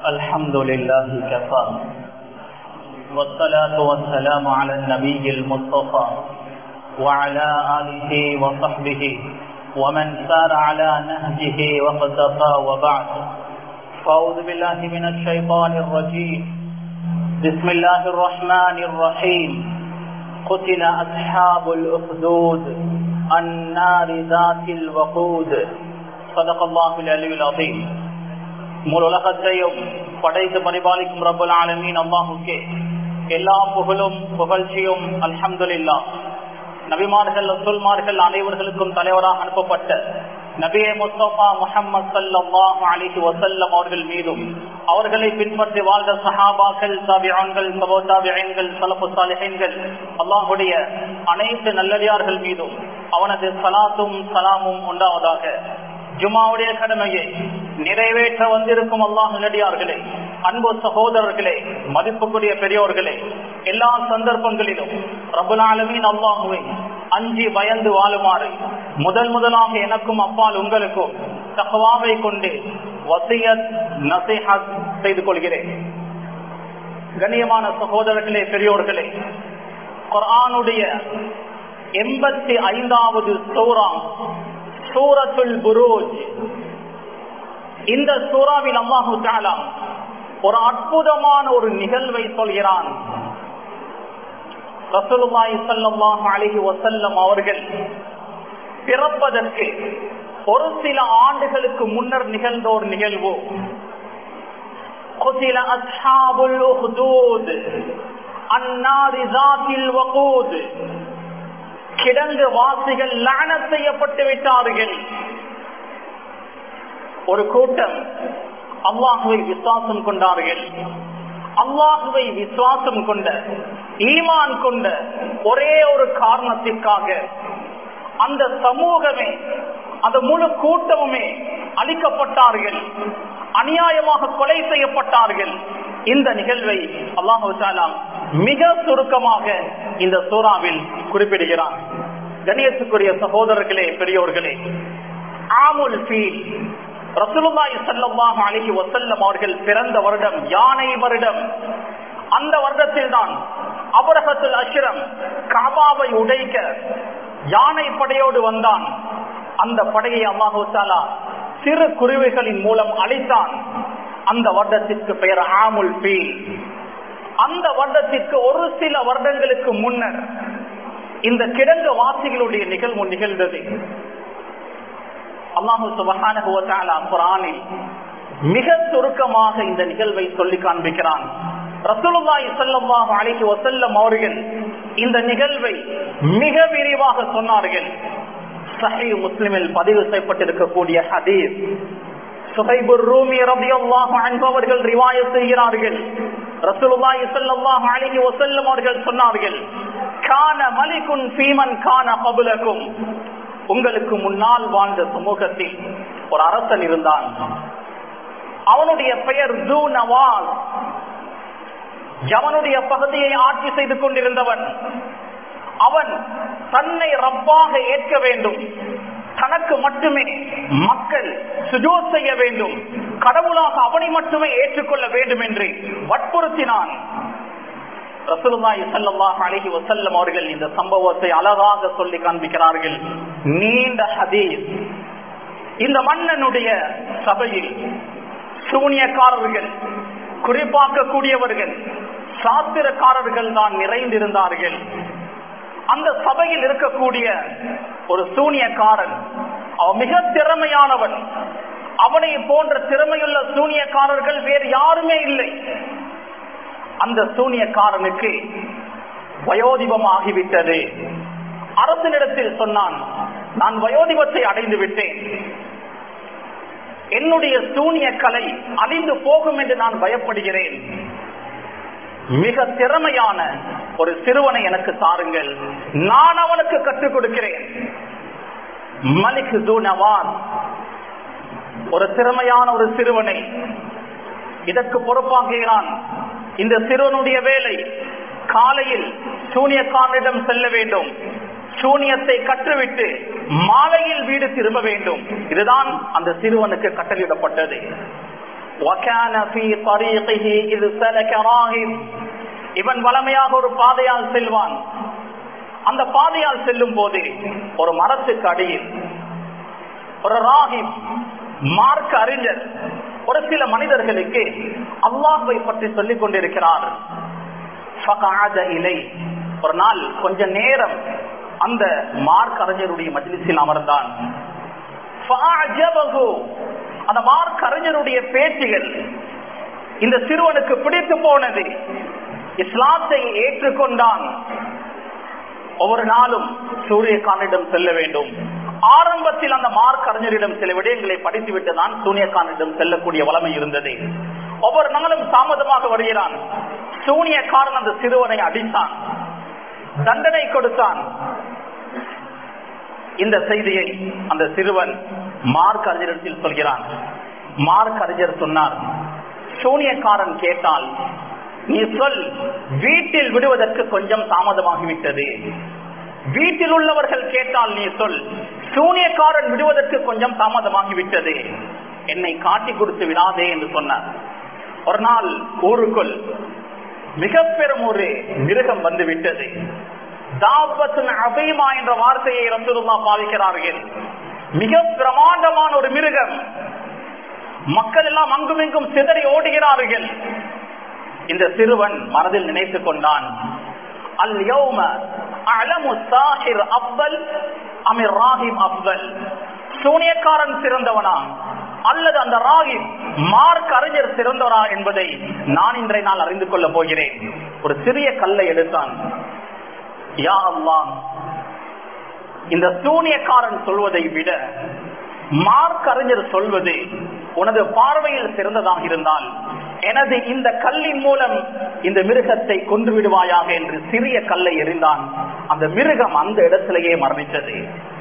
الحمد لله كفى والصلاة والسلام على النبي المصطفى وعلى آله وصحبه ومن سار على نهجه واقتفى وبعد فأعوذ بالله من الشيطان الرجيم بسم الله الرحمن الرحيم قتل أصحاب الأخدود النار ذات الوقود صدق الله العلي العظيم முழு உலகத்தையும் படைத்து பரிபாலிக்கும் ரபுல் ஆலமீன் அல்லாஹுக்கே எல்லா புகழும் புகழ்ச்சியும் அல்ஹம்துலில்லா நபிமார்கள் ரசூல்மார்கள் அனைவர்களுக்கும் தலைவராக அனுப்பப்பட்ட நபியே முஸ்தபா முஹம்மது சல்லாஹ் அலிஹி வசல்லம் அவர்கள் மீதும் அவர்களை பின்பற்றி வாழ்ந்த சஹாபாக்கள் தாபியான்கள் சபோதாபியன்கள் சலப்பு சாலிஹன்கள் அல்லாஹுடைய அனைத்து நல்லடியார்கள் மீதும் அவனது சலாத்தும் சலாமும் உண்டாவதாக ஜுமாவுடைய கடமையை நிறைவேற்ற வந்திருக்கும் அல்லாஹ் நடிகார்களே அன்பு சகோதரர்களே மதிப்புக்குரிய பெரியோர்களே எல்லா சந்தர்ப்பங்களிலும் ரபுலாலமின் அல்லாஹுவை அஞ்சி பயந்து வாழுமாறு முதல் முதலாக எனக்கும் அப்பால் உங்களுக்கும் தகவாவை கொண்டு வசியத் நசிஹத் செய்து கொள்கிறேன் கண்ணியமான சகோதரர்களே பெரியோர்களே குரானுடைய எண்பத்தி ஐந்தாவது சூறா சூரத்துல் புரூஜ் இந்த சூறாவில் அல்லாஹு தாலா ஒரு அற்புதமான ஒரு நிகழ்வை சொல்கிறான் ரசூலுல்லாஹி ஸல்லல்லாஹு அலைஹி வஸல்லம் அவர்கள் பிறப்பதற்கு ஒரு சில ஆண்டுகளுக்கு முன்னர் நிகழ்ந்த ஒரு நிகழ்வு قتل أصحاب الأخدود النار ذات الوقود கிடங்கு வாசிகள் லான செய்யப்பட்டு விட்டார்கள் ஒரு கூட்டம் அல்லாஹுவை விசுவாசம் கொண்டார்கள் அல்லாஹுவை விசுவாசம் கொண்ட ஈமான் கொண்ட ஒரே ஒரு காரணத்திற்காக அந்த சமூகமே அந்த முழு கூட்டமுமே அழிக்கப்பட்டார்கள் அநியாயமாக கொலை செய்யப்பட்டார்கள் இந்த நிகழ்வை அல்லாஹு மிக சுருக்கமாக இந்த சூறாவில் குறிப்பிடுகிறார் கணியத்துக்குரிய சகோதரர்களே பெரியோர்களே ஆமுல் ஃபீல் ரசூலுல்லாஹி ஸல்லல்லாஹு அலைஹி வஸல்லம் அவர்கள் பிறந்த வருடம் யானை வருடம் அந்த வருடத்தில் தான் அபரகத்துல் அஷ்ரம் காபாவை உடைக்க யானை படையோடு வந்தான் அந்த படையை அல்லாஹு தாலா சிறு குருவிகளின் மூலம் அழித்தான் அந்த வருடத்திற்கு பெயர் ஆமுல் ஃபீல் அந்த வருடத்திற்கு ஒரு சில வருடங்களுக்கு முன்னர் இந்த கிடங்கு வாசிகளுடைய நிகழ்வு நிகழ்ந்தது அல்லாஹு குரானில் மிக சுருக்கமாக இந்த நிகழ்வை சொல்லி காண்பிக்கிறான் ரசூலுல்லாஹி ஸல்லல்லாஹு அலைஹி வஸல்லம் அவர்கள் இந்த நிகழ்வை மிக விரிவாக சொன்னார்கள் சஹீஹ் முஸ்லிமில் பதிவு செய்யப்பட்டிருக்கக்கூடிய ஹதீஸ் சுஹைபுர் ரூமி ரலியல்லாஹு அன்ஹு அவர்கள் ரிவாயத் செய்கிறார்கள் ரசூலுல்லாஹி ஸல்லல்லாஹு அலைஹி வஸல்லம் அவர்கள் சொன்னார்கள் கான மலிகுன் ஃபீமன் கான கபுலக்கும் உங்களுக்கு முன்னால் வாழ்ந்த சமூகத்தில் ஒரு அரசன் இருந்தான் அவனுடைய பெயர் ஜூ நவாஸ் அவனுடைய பகுதியை ஆட்சி செய்து கொண்டிருந்தவன் அவன் தன்னை ரப்பாக ஏற்க வேண்டும் தனக்கு மட்டுமே மக்கள் சுஜோ செய்ய வேண்டும் கடவுளாக அவனை மட்டுமே ஏற்றுக்கொள்ள வேண்டும் என்று வற்புறுத்தினான் ரசூலுல்லாஹி ஸல்லல்லாஹு அலைஹி வஸல்லம் அவர்கள் இந்த சம்பவத்தை அழகாக சொல்லி காண்பிக்கிறார்கள் நீண்ட ஹதீஸ் இந்த மன்னனுடைய சபையில் சூனியக்காரர்கள் குறிப்பாக்கக்கூடியவர்கள் சாத்திரக்காரர்கள் தான் நிறைந்திருந்தார்கள் அந்த சபையில் இருக்கக்கூடிய ஒரு சூனியக்காரன் அவன் மிக திறமையானவன் அவனை போன்ற திறமையுள்ள சூனியக்காரர்கள் வேறு யாருமே இல்லை அந்த சூனியக்காரனுக்கு வயோதிபம் ஆகிவிட்டது அரசனிடத்தில் சொன்னான் நான் வயோதிபத்தை அடைந்து விட்டேன் என்னுடைய சூனிய கலை அழிந்து போகும் என்று நான் பயப்படுகிறேன் மிக திறமையான ஒரு சிறுவனை எனக்கு தாருங்கள் நான் அவனுக்கு கற்றுக் கொடுக்கிறேன் மலிக் தூனவான் ஒரு திறமையான ஒரு சிறுவனை இதற்கு பொறுப்பாகிறான் இந்த சிறுவனுடைய வேலை காலையில் சூனியக்காரனிடம் செல்ல வேண்டும் சூனியத்தை கற்றுவிட்டு மாலையில் வீடு திரும்ப வேண்டும் இதுதான் அந்த சிறுவனுக்கு கட்டளிடப்பட்டது وكان في طريقه إذ سلك راهب இவன் வளமையாக ஒரு பாதையால் செல்வான் அந்த பாதையால் செல்லும் போது ஒரு மரத்துக்கு அடியில் ஒரு ராகிப் மார்க்க அறிஞர் ஒரு சில மனிதர்களுக்கு அல்லாஹுவை பற்றி சொல்லிக் கொண்டிருக்கிறார் இலை ஒரு நாள் கொஞ்ச நேரம் அந்த மார்க் அறிஞருடைய மஜ்லிஸில் அமர்ந்தான் அந்த மார்க் அறிஞருடைய பேச்சுகள் இந்த சிறுவனுக்கு பிடித்து போனது இஸ்லாத்தை ஏற்றுக்கொண்டான் ஒவ்வொரு நாளும் சூரியகானிடம் செல்ல வேண்டும் ஆரம்பத்தில் அந்த மார்க் அறிஞரிடம் சில விடயங்களை படித்துவிட்டு தான் சூனியக்காரனிடம் செல்லக்கூடிய வளமை இருந்தது ஒவ்வொரு நாளும் தாமதமாக வருகிறான் சூனியக்காரன் அந்த சிறுவனை அடித்தான் தண்டனை கொடுத்தான் இந்த செய்தியை அந்த சிறுவன் மார்க் அறிஞரிடத்தில் சொல்கிறான் மார்க் அறிஞர் சொன்னார் சூனியக்காரன் கேட்டால் நீ சொல் வீட்டில் விடுவதற்கு கொஞ்சம் தாமதமாகிவிட்டது வீட்டில் உள்ளவர்கள் கேட்டால் நீ சொல் சூனியக்காரன் விடுவதற்கு கொஞ்சம் தாமதமாகிவிட்டது என்னை காட்டி கொடுத்து விடாதே என்று சொன்னார் ஒரு நாள் ஊருக்குள் மிக பெரும் ஒரு மிருகம் வந்து விட்டது அபீமா என்ற வார்த்தையை ரசூலுல்லா பாவிக்கிறார்கள் மிக பிரமாண்டமான ஒரு மிருகம் மக்கள் எல்லாம் அங்கும் இங்கும் சிதறி ஓடுகிறார்கள் இந்த சிறுவன் மனதில் நினைத்துக் கொண்டான் அல் யௌம அலமு சாஹிர் அப்தல் அமிர் ராஹிம் அப்தல் சூனியக்காரன் சிறந்தவனா அல்லது அந்த ராகிப் மார்க் அறிஞர் சிறந்தவரா என்பதை நான் இன்றைய நாள் அறிந்து கொள்ள போகிறேன் ஒரு சிறிய கல்லை எடுத்தான் யா அல்லா இந்த சூனியக்காரன் சொல்வதை விட மார்க் அறிஞர் சொல்வது உனது பார்வையில் சிறந்ததாக இருந்தால் எனது இந்த கல்லின் மூலம் இந்த மிருகத்தை கொன்று விடுவாயாக என்று சிறிய கல்லை எறிந்தான் அந்த மிருகம் அந்த இடத்திலேயே மரணித்தது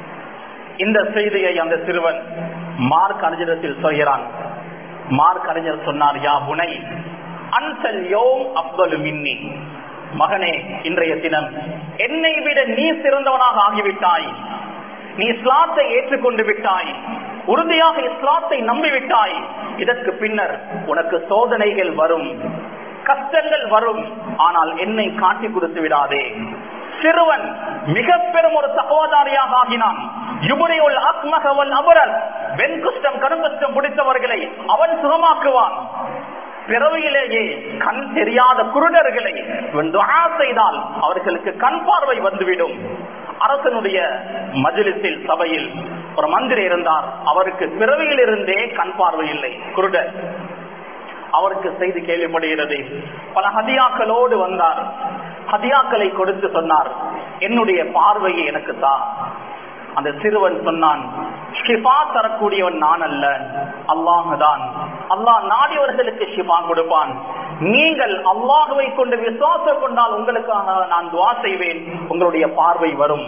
இந்த செய்தியை அந்த சிறுவன் மார்க் அறிஞரத்தில் சொல்கிறான் மார்க் அறிஞர் சொன்னார் யா புனை அன்சல் யோம் அப்தலு மின்னி மகனே இன்றைய தினம் என்னை விட நீ சிறந்தவனாக ஆகிவிட்டாய் நீ இஸ்லாத்தை ஏற்றுக்கொண்டு விட்டாய் உறுதியாக இஸ்லாத்தை நம்பிவிட்டாய் இதற்கு பின்னர் உனக்கு சோதனைகள் வரும் கஷ்டங்கள் வரும் ஆனால் என்னை காட்டி கொடுத்து விடாதே சிறுவன் மிக பெரும் ஒரு சகோதாரியாக ஆகினான் யுபுரையுள் ஆத்மகவல் அபரல் வெண்குஷ்டம் கருங்குஷ்டம் பிடித்தவர்களை அவன் சுகமாக்குவான் பிறவியிலேயே கண் தெரியாத குருடர்களை செய்தால் அவர்களுக்கு கண் பார்வை வந்துவிடும் அரசனுடைய மஜிலிசில் சபையில் ஒரு மந்திரி இருந்தார் அவருக்கு பிறவியில் இருந்தே கண் பார்வை இல்லை குருடர் அவருக்கு செய்தி கேள்விப்படுகிறது பல ஹதியாக்களோடு வந்தார் ஹதியாக்களை கொடுத்து சொன்னார் என்னுடைய பார்வையை எனக்கு தா அந்த சிறுவன் சொன்னான் ஷிஃபா தரக்கூடியவன் நான் அல்ல அல்லாஹுதான் அல்லாஹ் நாடியவர்களுக்கு ஷிஃபா கொடுப்பான் நீங்கள் அல்லாஹுவை கொண்டு விசுவாசம் கொண்டால் உங்களுக்காக நான் துவா செய்வேன் உங்களுடைய பார்வை வரும்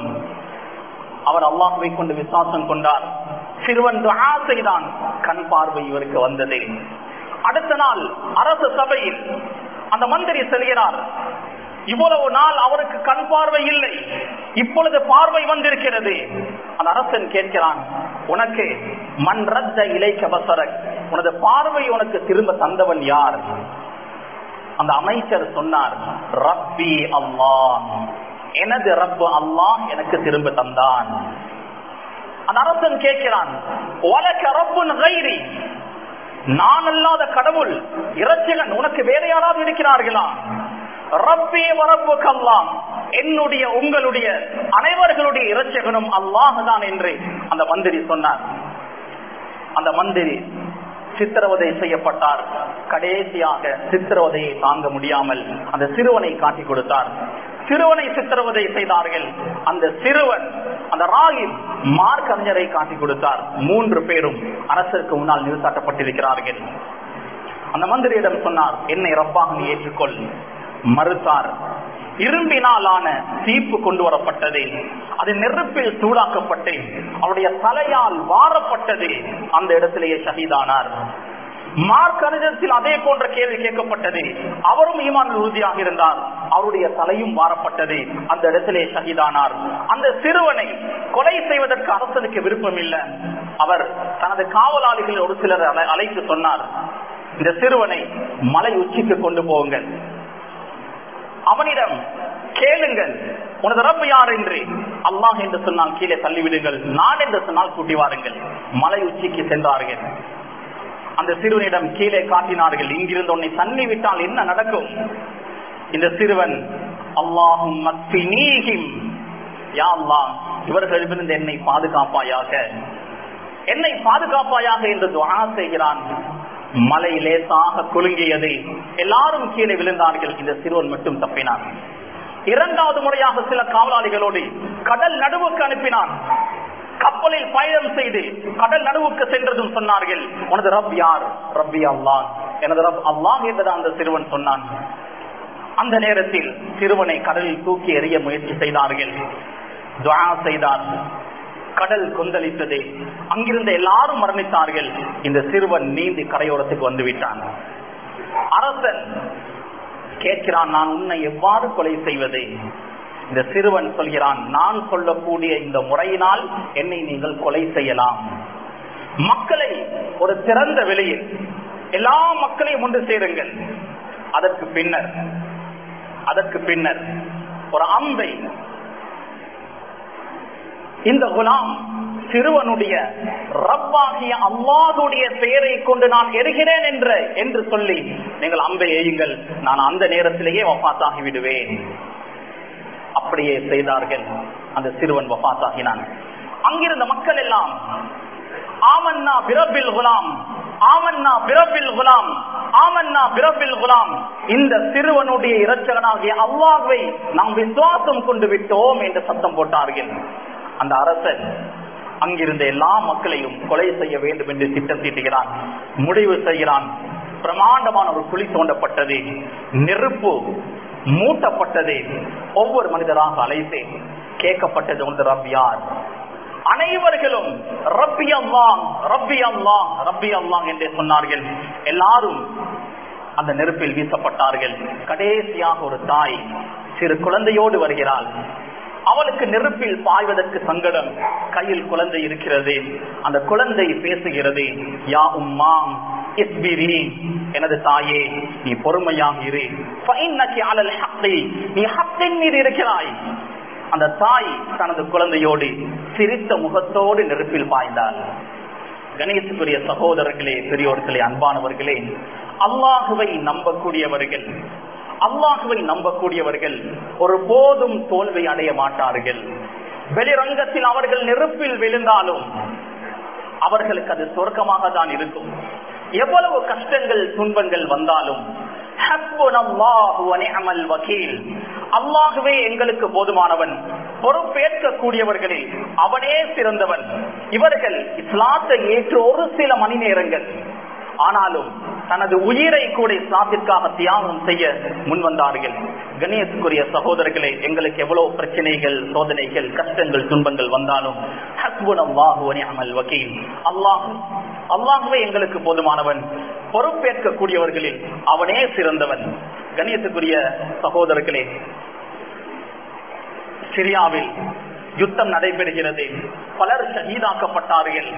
அவர் அல்லாஹுவை கொண்டு விசுவாசம் கொண்டார் சிறுவன் துவா செய்தான் கண் பார்வை இவருக்கு வந்தது அடுத்த நாள் அரசு சபையில் அந்த மந்திரி செல்கிறார் இவ்வளவு நாள் அவருக்கு கண் பார்வை இல்லை இப்பொழுது பார்வை வந்திருக்கிறது அந்த அரசன் கேட்கிறான் உனக்கு மண் ரத்த இலை கபசரக் உனது பார்வை உனக்கு திரும்ப தந்தவன் யார் அந்த அமைச்சர் சொன்னார் ரப்பி அல்லாஹ் எனது ரப்பு அல்லாஹ் எனக்கு திரும்ப தந்தான் அந்த அரசன் கேட்கிறான் உலக ரப்புன் கைரி நான் அல்லாத கடவுள் இறைச்சகன் உனக்கு வேற யாராவது இருக்கிறார்களா ரப்பே வரப்பு கல்லாம் என்னுடைய உங்களுடைய அனைவர்களுடைய இறைச்சகனும் அல்லாஹுதான் என்று அந்த மந்திரி சொன்னார் அந்த மந்திரி சித்திரவதை செய்யப்பட்டார் கடைசியாக சித்திரவதையை தாங்க முடியாமல் அந்த சிறுவனை காட்டி கொடுத்தார் சிறுவனை சித்திரவதை செய்தார்கள் அந்த சிறுவன் அந்த ராகி மார்க் அறிஞரை காட்டி கொடுத்தார் மூன்று பேரும் அரசருக்கு முன்னால் நிறுத்தாட்டப்பட்டிருக்கிறார்கள் அந்த மந்திரியிடம் சொன்னார் என்னை ரப்பாக நீ ஏற்றுக்கொள் மறுத்தார் இரும்பினாலான தீப்பு கொண்டு வரப்பட்டது அது நெருப்பில் சூடாக்கப்பட்டு அவருடைய தலையால் வாரப்பட்டது அந்த இடத்திலேயே ஷஹீதானார் மார்க் அறிஞத்தில் அதே போன்ற கேள்வி கேட்கப்பட்டது அவரும் ஈமான் உறுதியாக இருந்தார் அவருடைய தலையும் வாரப்பட்டது அந்த இடத்திலே ஷஹீதானார் அந்த சிறுவனை கொலை செய்வதற்கு அரசனுக்கு விருப்பம் இல்லை அவர் தனது காவலாளிகள் ஒரு சிலர் அழைத்து சொன்னார் இந்த சிறுவனை மலை உச்சிக்கு கொண்டு போங்கள் அவனிடம் கேளுங்கள் உனது ரப்பு யார் என்று அல்லாஹ் என்று சொன்னால் கீழே தள்ளிவிடுங்கள் நான் என்று சொன்னால் கூட்டி வாருங்கள் மலை உச்சிக்கு சென்றார்கள் அந்த சிறுவனிடம் கீழே காட்டினார்கள் இங்கிருந்து உன்னை தள்ளி விட்டால் என்ன நடக்கும் இந்த சிறுவன் அல்லாஹும் யா அல்லாஹ் இவர்களிடமிருந்து என்னை பாதுகாப்பாயாக என்னை பாதுகாப்பாயாக என்று துவா செய்கிறான் மலை லேசாக குலுங்கியது எல்லாரும் கீழே விழுந்தார்கள் இந்த சிறுவன் மட்டும் தப்பினான் இரண்டாவது முறையாக சில காவலாளிகளோடு கடல் நடுவுக்கு அனுப்பினான் கப்பலில் பயணம் செய்து கடல் நடுவுக்கு சென்றதும் சொன்னார்கள் உனது ரப் யார் ரப்பி அல்லாஹ் எனது ரப் அல்லாஹ் என்றுதான் அந்த சிறுவன் சொன்னான் அந்த நேரத்தில் சிறுவனை கடலில் தூக்கி எறிய முயற்சி செய்தார்கள் துவா செய்தார் கடல் கொந்தளித்தது அங்கிருந்த எல்லாரும் மரணித்தார்கள் இந்த சிறுவன் நீந்தி கரையோரத்துக்கு வந்து விட்டான் அரசன் கேட்கிறான் நான் உன்னை எவ்வாறு கொலை செய்வது இந்த சிறுவன் சொல்கிறான் நான் சொல்லக்கூடிய இந்த முறையினால் என்னை நீங்கள் கொலை செய்யலாம் மக்களை ஒரு திறந்த வெளியில் எல்லா மக்களையும் ஒன்று சேருங்கள் அதற்கு பின்னர் அதற்கு பின்னர் ஒரு அம்பை இந்த குலாம் சிறுவனுடைய ரப்பாகிய அல்லாதுடைய பெயரை கொண்டு நான் எறுகிறேன் என்று என்று சொல்லி நீங்கள் அம்பை எய்யுங்கள் நான் அந்த நேரத்திலேயே வபாத்தாகி விடுவேன் அப்படியே செய்தார்கள் அந்த சிறுவன் வபாத்தாகினான் அங்கிருந்த மக்கள் எல்லாம் ஆமன்னா பிரபில் குலாம் ஆமன்னா பிரபில் குலாம் ஆமன்னா பிரபில் குலாம் இந்த சிறுவனுடைய இரட்சகனாகிய அல்லாஹ்வை நாம் விசுவாசம் கொண்டு விட்டோம் என்று சத்தம் போட்டார்கள் அந்த அரசன் அங்கிருந்த எல்லா மக்களையும் கொலை செய்ய வேண்டும் என்று திட்டம் தீட்டுகிறான் முடிவு செய்கிறான் பிரமாண்டமான ஒரு குழி தோண்டப்பட்டது நெருப்பு மூட்டப்பட்டது ஒவ்வொரு மனிதராக அழைத்து கேட்கப்பட்டது ஒன்று ரப் யார் அனைவர்களும் ரப்பி அல்லாங் ரப்பி அல்லாங் ரப்பி அல்லாங் என்றே சொன்னார்கள் எல்லாரும் அந்த நெருப்பில் வீசப்பட்டார்கள் கடைசியாக ஒரு தாய் சிறு குழந்தையோடு வருகிறாள் அவளுக்கு நெருப்பில் பாய்வதற்கு சங்கடம் கையில் குழந்தை இருக்கிறது அந்த குழந்தை பேசுகிறது யா உம்மா இஸ்பிரி எனது தாயே நீ பொறுமையாக இரு ஃபைன்னகி அலல் ஹக்கி நீ ஹக்கின் மீது இருக்கிறாய் அந்த தாய் தனது குழந்தையோடு சிரித்த முகத்தோடு நெருப்பில் பாய்ந்தாள் கணேசுக்குரிய சகோதரர்களே பெரியோர்களே அன்பானவர்களே அல்லாஹுவை நம்பக்கூடியவர்கள் அல்லாஹுவை நம்பக்கூடியவர்கள் ஒரு போதும் தோல்வி அடைய மாட்டார்கள் வெளிரங்கத்தில் அவர்கள் நெருப்பில் விழுந்தாலும் அவர்களுக்கு அது சொர்க்கமாக தான் இருக்கும் எவ்வளவு கஷ்டங்கள் துன்பங்கள் வந்தாலும் அல்லாகவே எங்களுக்கு போதுமானவன் பொறுப்பேற்க கூடியவர்களில் அவனே சிறந்தவன் இவர்கள் இஸ்லாத்தை ஏற்று ஒரு சில மணி நேரங்கள் ஆனாலும் தனது உயிரை கூட இஸ்லாத்திற்காக தியாகம் செய்ய முன் வந்தார்கள் கணேசுக்குரிய சகோதரர்களே எங்களுக்கு எவ்வளவு பிரச்சனைகள் சோதனைகள் கஷ்டங்கள் துன்பங்கள் வந்தாலும் அமல் வக்கீல் அல்லாஹ் அல்லாஹுவே எங்களுக்கு போதுமானவன் பொறுப்பேற்க கூடியவர்களில் அவனே சிறந்தவன் கணேசுக்குரிய சகோதரர்களே சிரியாவில் யுத்தம் நடைபெறுகிறது பலர் ஷஹீதாக்கப்பட்டார்கள்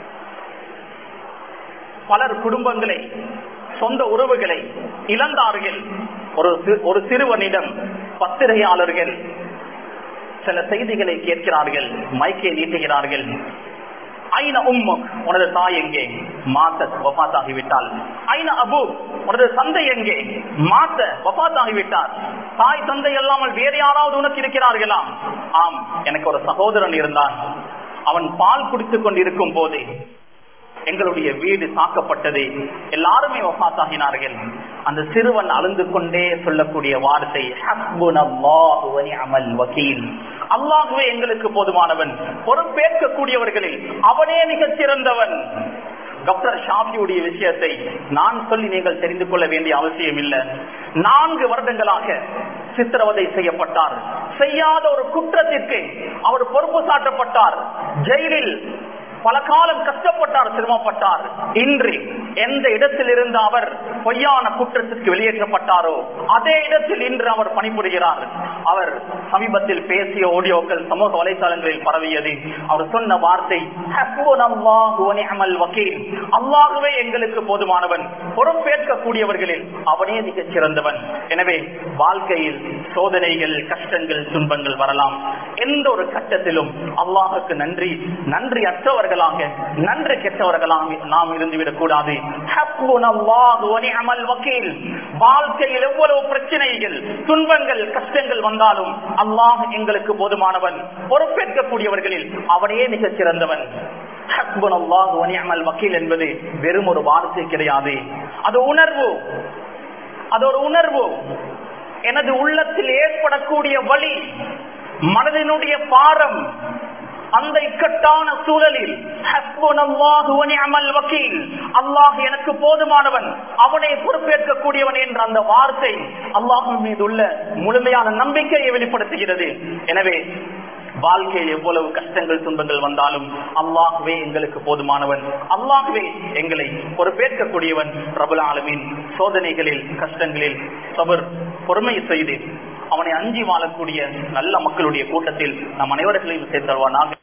பலர் குடும்பங்களை சொந்த உறவுகளை இழந்தார்கள் ஒரு ஒரு சிறுவனிடம் பத்திரிகையாளர்கள் சில செய்திகளை கேட்கிறார்கள் மைக்கை நீட்டுகிறார்கள் ஐன உம்மு உனது தாய் எங்கே மாத்த வபாத்தாகிவிட்டால் ஐன அபு உனது தந்தை எங்கே மாத்த வபாத்தாகிவிட்டார் தாய் தந்தை இல்லாமல் வேறு யாராவது உனக்கு இருக்கிறார்களா ஆம் எனக்கு ஒரு சகோதரன் இருந்தான் அவன் பால் குடித்துக் கொண்டிருக்கும் போது எங்களுடைய வீடு தாக்கப்பட்டது எல்லாருமே வபாத்தாகினார்கள் அந்த சிறுவன் அழுந்து கொண்டே சொல்லக்கூடிய வார்த்தை அமல் வக்கீல் அல்லாஹுவே எங்களுக்கு போதுமானவன் பொறுப்பேற்க கூடியவர்களில் அவனே மிகச் சிறந்தவன் டாக்டர் ஷாபியுடைய விஷயத்தை நான் சொல்லி நீங்கள் தெரிந்து கொள்ள வேண்டிய அவசியம் இல்லை நான்கு வருடங்களாக சித்திரவதை செய்யப்பட்டார் செய்யாத ஒரு குற்றத்திற்கு அவர் பொறுப்பு சாட்டப்பட்டார் ஜெயிலில் பல காலம் கஷ்டப்பட்டார் சிரமப்பட்டார் இன்று எந்த இடத்தில் இருந்து அவர் பொய்யான குற்றத்திற்கு வெளியேற்றப்பட்டாரோ அதே இடத்தில் இன்று அவர் பணிபுரிகிறார் அவர் சமீபத்தில் பேசிய ஆடியோக்கள் சமூக வலைதளங்களில் பரவியது அவர் சொன்ன வார்த்தை "ஹஸ்புனல்லாஹு வ நிஅமல் வக்கீல்." அல்லாஹ்வே எங்களுக்கு போதுமானவன் பொறுப்பேற்கக்கூடியவர்களில் அவனே மிகச் சிறந்தவன் எனவே வாழ்க்கையில் சோதனைகள் கஷ்டங்கள் துன்பங்கள் வரலாம் எந்த ஒரு கட்டத்திலும் அல்லாஹுக்கு நன்றி நன்றி அற்றவர்களாக நன்றி கெட்டவர்களாக நாம் இருந்துவிடக் கூடாது ஹஸ்புனல்லாஹு வ நிஅமல் வக்கீல். வாழ்க்கையில் எவ்வளவு பிரச்சனைகள் துன்பங்கள் கஷ்டங்கள் வந்தாலும் அல்லாஹ் எங்களுக்கு போதுமானவன் பொறுப்பேற்கக்கூடியவர்களில் அவனே மிகச் சிறந்தவன் ஹஸ்புனல்லாஹு வ நிஅமல் வக்கீல் என்பது வெறும் ஒரு வார்த்தை கிடையாது அது உணர்வு அது ஒரு உணர்வு எனது உள்ளத்தில் ஏற்படக்கூடிய வழி மனதினுடைய பாரம் அந்த இக்கட்டான சூழலில் ஹஸ்புனல்லாஹு வ நிஅமல் வக்கீல் அல்லாஹ் எனக்கு போதுமானவன் அவனை பொறுப்பேற்கக்கூடியவன் என்ற அந்த வார்த்தை அல்லாஹின் மீது உள்ள முழுமையான நம்பிக்கையை வெளிப்படுத்துகிறது எனவே வாழ்க்கையில் எவ்வளவு கஷ்டங்கள் துன்பங்கள் வந்தாலும் அல்லாஹ்வே எங்களுக்கு போதுமானவன் அல்லாஹ்வே எங்களை பொறுப்பேற்கக்கூடியவன் பிரபல ஆளுமின் சோதனைகளில் கஷ்டங்களில் சபர் பொறுமை செய்து அவனை அஞ்சி வாழக்கூடிய நல்ல மக்களுடைய கூட்டத்தில் நம் அனைவர்களையும் சேர்த்தல்வானாக